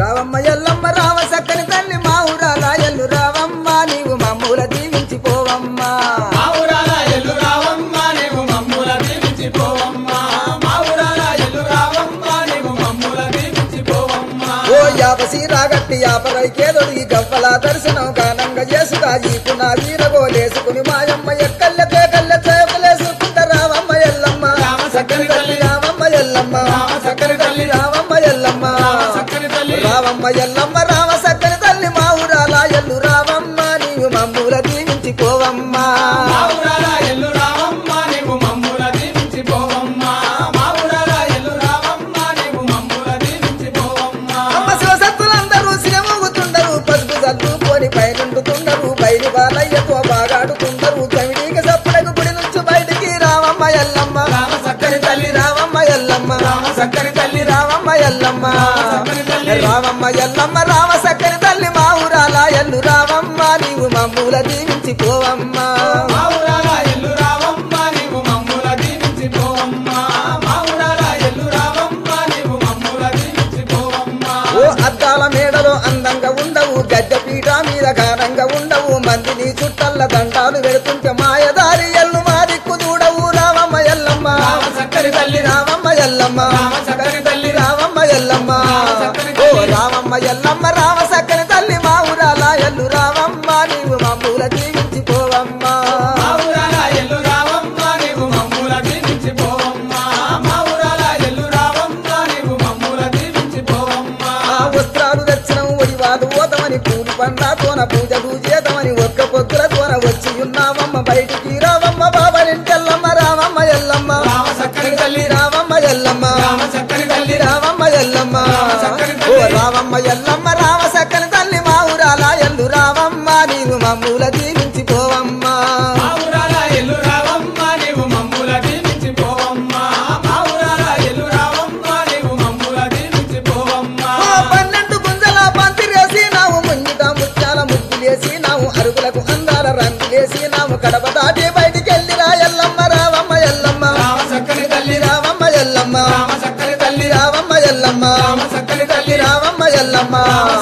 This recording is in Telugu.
రావమ్మ ఎల్లమ్మ రావ సక్కని తల్లి మా ఊరాల ఎల్లు రావమ్మ నీవు మమ్ముల దీవించి పోవమ్మా మా ఊరాల ఎల్లు రావమ్మ నీవు మమ్ముల దీవించి పోవమ్మ మా ఊరాల ఎల్లు రావమ్మ నీవు మమ్ముల దీవించి పోవమ్మ ఓ యాపసి రాగట్టి యాపరైకేదొడిగి గవ్వల దర్శనం గానంగా చేసుగా ఈపు నా వీరగోలేసుకుని మాయమ్మ ఎక్కల్లెతే కల్లెతే లేసుకుంట రావమ్మ ఎల్లమ్మ రామ సక్కని తల్లి రావమ్మ ఎల్లమ్మ రామ సక్కని తల్లి రావమ్మ ఎల్లమ్మ రామ సక్కని తల్లి రావమ్మ ఎల్లమ్మ రామ సక్కని తల్లి మా ఊరాల ఎల్లు రావమ్మ నీవు మమ్ముల దీవించి పోవమ్మా మా ఊరాల ఎల్లు రావమ్మ నీవు మమ్ముల దీవించి పోవమ్మ మా ఊరాల ఎల్లు రావమ్మ నీవు మమ్ముల దీవించి పోవమ్మ అమ్మ శివసత్తులందరూ సినమోగుతుండరు పసుపు చల్లుకొని పైనుండుతుండరు బయలు బాలయ్యతో బాగాడుతుండరు కమిడీకి సప్పుడకు గుడి నుంచి బయటికి రావమ్మ ఎల్లమ్మ రామ సక్కని తల్లి రావమ్మ ఎల్లమ్మ రామ సక్కని తల్లి రావమ్మ ఎల్లమ్మ సక్కని తల్లి. రావమ్మ ఎల్లమ్మ రామ సక్కని తల్లి మా ఊరాల ఎల్లు రావమ్మ నీవు మమ్ముల దీవించి పోవమ్మా మా ఊరాల ఎల్లు రావమ్మ నీవు మమ్ముల దీవించి పోవమ్మ మా ఊరాల ఎల్లు రావమ్మ నీవు మమ్ముల దీవించి పోవమ్మ ఓ అద్దాల మేడలో అందంగా ఉండవు గద్దె పీట మీద ఘనంగా ఉండవు మందిని చుట్టల్ల దండాలు పెడుతుంటే మాయదారి ఎల్లు మాదిక్కు దూడవు రావమ్మ ఎల్లమ్మ రామ సక్కని తల్లి రావమ్మ ఎల్లమ్మ రామ సక్కని తల్లి రావమ్మ ఎల్లమ్మ రామ సక్కని ఓ తల్లి. రామమ్మ ఎల్లమ్మ రామ సక్కని తల్లి మా ఊరాల ఎల్లు రావమ్మ నీవు మమ్ముల దీవించి పోవమ్మా మా ఊరాల ఎల్లు రావమ్మ నీవు మమ్ముల దీవించి పోవమ్మ మా ఊరాల ఎల్లు రావమ్మ నీవు మమ్ముల దీవించి పోవమ్మ ఆ వస్త్రాలు దర్శనం ఒడివాదు ఓతమని పూలు పండ్లతోన పూజలు చేతమని ఒక్క పొద్దుల తోన వచ్చి ఉన్నావమ్మ బయటికి రావమ్మ బాబరింటెల్లమ్మ రావమ్మ ఎల్లమ్మ రామ సక్కని తల్లి రావమ్మ ఎల్లమ్మ రామ సక్కని తల్లి రావమ్మ ఎల్లమ్మ రామ సక్కని ఓ తల్లి. రావమ్మ ఎల్లమ్మ రామ సక్కని తల్లి మా ఊరాల ఎల్లు రావమ్మ నీవు మమ్ముల దీవించి పోవమ్మా మా ఊరాల ఎల్లు రావమ్మ నీవు మమ్ముల దీవించి పోవమ్మ మా ఊరాల ఎల్లు రావమ్మ నీవు మమ్ముల దీవించి పోవమ్మ ఓ పన్నెండు గుంజల పంతిరేసి నావు ముంగిట ముత్యాల ముగ్గులేసి నావు అరుగులకు అందాల రంగులేసి నావు కడప దాటి బయటికి వెళ్ళిరా ఎల్లమ్మ రావమ్మ ఎల్లమ్మ రామ సక్కని తల్లి రావమ్మ ఎల్లమ్మ రామ సక్కని తల్లి రావమ్మ ఎల్లమ్మ రామ సక్కని తల్లి రావమ్మ ఎల్లమ్మ రామ